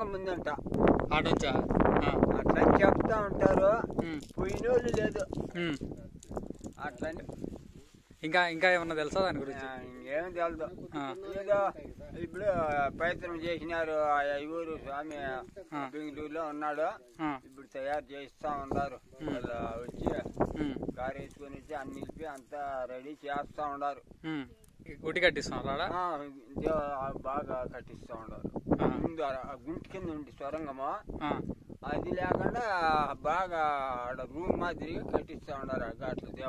సొరంగం ఉందంట ఆటొచ్చా అట్లా అని చెప్తా ఉంటారు ఉమ్, పోయినోళ్ళు లేదు ఉమ్. అట్లని ఇంకా ఇంకా ఏమన్నా తెలుసా దాని గురించి ఆ, ఇంకేం తెలదు ఆ, ఏదో ఇప్పుడు ప్రయత్నం చేసినారు ఆ ఊరు స్వామి ఆ. బెంగళూరులో ఉన్నాడు ఆ, ఇప్పుడు తయారు చేస్తా ఉన్నారు వాళ్ళు వచ్చి ఉమ్, కారు వేసుకొని వచ్చి అన్ని నిలిపి అంతా రెడీ చేస్తా ఉన్నారు ఉమ్. గుడి కట్టిస్తున్నారు ఆడ ఆ, ఇదే బాగా కట్టిస్తా ఉన్నారు ఆ. ముందు ఆ గుంట కింద ఉంది సొరంగము ఆ, అది లేకుండా బాగా ఆడ రూమ్ మాదిరిగా కట్టిస్తా ఉన్నారు ఆ ఘాట్ల